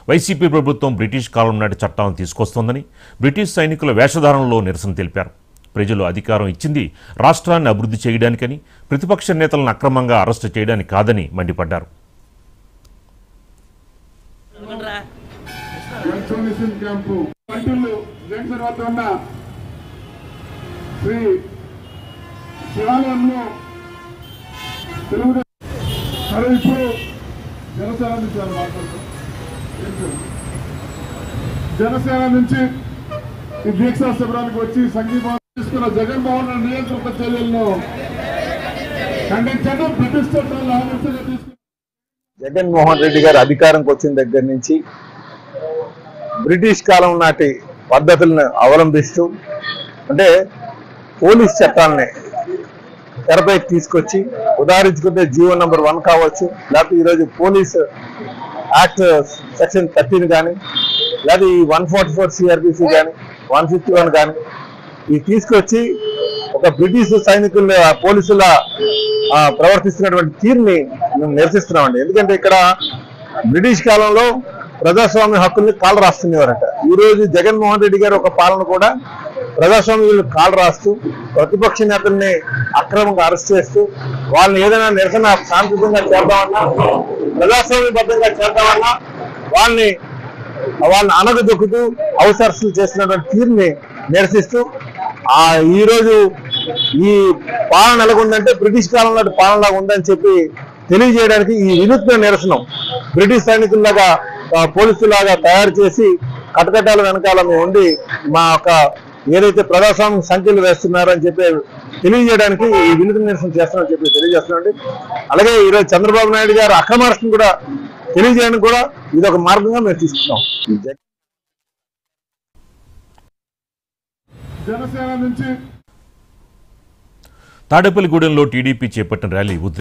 YCP ప్రభుత్వం British కాలం నాటి చట్టాలను తీసుకొస్తోందని బ్రిటిష్ సైనికుల వేషధారణలో నిరసన తెలిపారు ప్రజలు అధికారం ఇచ్చింది రాష్ట్రాన్ని అభివృద్ధి చేయడానికని ప్రతిపక్ష నేతలను అక్రమంగా అరెస్టు చేయడానికి కాదని మండిపడ్డారు వ్యాక్సినేషన్ క్యాంపు మంటూరు జంక్షన్ వద్ద ఉన్న శ్రీ శివాలయంలో తెలుగుదేశం సరే ఇప్పుడు జనసేన నుంచి వాళ్ళు మాట్లాడతారు ఏంటి? జనసేన నుంచి ఈ దీక్షా శిబిరానికి వచ్చి సంఘీభావం తీసుకున్న జగన్మోహన్ రెడ్డి నియంత్రణ చర్యలను ఖండించడం బ్రిటిష్ చట్టాలను ఆదర్శంగా తీసుకున్న జగన్మోహన్ రెడ్డి గారు అధికారంకి వచ్చిన దగ్గర నుంచి బ్రిటిష్ కాలం నాటి పద్ధతులను అవలంబిస్తూ అంటే పోలీస్ చట్టాలని తెరపై తీసుకొచ్చి ఉదాహరించుకుంటే జీవో నంబర్ వన్ కావచ్చు లేకపోతే ఈరోజు పోలీస్ యాక్ట్ సెక్షన్ థర్టీన్ కానీ లేకపోతే ఈ వన్ ఫార్టీ ఫోర్ సిఆర్పిసి కానీ వన్ ఫిఫ్టీ వన్ కానీ ఇవి తీసుకొచ్చి ఒక బ్రిటిష్ సైనికుల పోలీసుల ఆ, ప్రవర్తిస్తున్నటువంటి తీరుని మేము నిరసిస్తున్నామండి ఎందుకంటే ఇక్కడ బ్రిటిష్ కాలంలో ప్రజాస్వామ్య హక్కుల్ని కాలు రాస్తున్నవారట ఈ రోజు జగన్మోహన్ రెడ్డి గారు ఒక పాలన కూడా ప్రజాస్వామ్యులు కాలు రాస్తూ ప్రతిపక్ష నేతల్ని అక్రమంగా అరెస్ట్ చేస్తూ వాళ్ళని ఏదైనా నిరసన శాంతియుతంగా చేద్దామన్నా ప్రజాస్వామ్యబద్ధంగా చేద్దామన్నా వాళ్ళని వాళ్ళని అనగదొక్కుతూ అవసరస్తులు చేసినటువంటి తీరుని నిరసిస్తూ ఆ ఈ రోజు ఈ పాలన ఎలాగుందంటే బ్రిటిష్ కాలం నాటి పాలనలాగా ఉందని చెప్పి తెలియజేయడానికి ఈ వినూత్న నిరసనం బ్రిటిష్ సైనికుల్లాగా ఆ, పోలీసులాగా తయారు చేసి కటకటాల వెనకాల మేము ఉండి మా యొక్క ఏదైతే ప్రజాస్వామ్య సంఖ్యలు వేస్తున్నారో అని చెప్పి తెలియజేయడానికి ఈ వినూత్న నిరసన చేస్తున్నామని చెప్పి తెలియజేస్తున్నామండి అలాగే ఈరోజు చంద్రబాబు నాయుడు గారు అక్రమారెస్ట్ని కూడా తెలియజేయడానికి కూడా ఇది ఒక మార్గంగా మేము తీసుకున్నాం జనసేన నుంచి తాడేపల్లిగూడెంలో టీడీపీ చేపట్టిన ర్యాలీ ఉధృ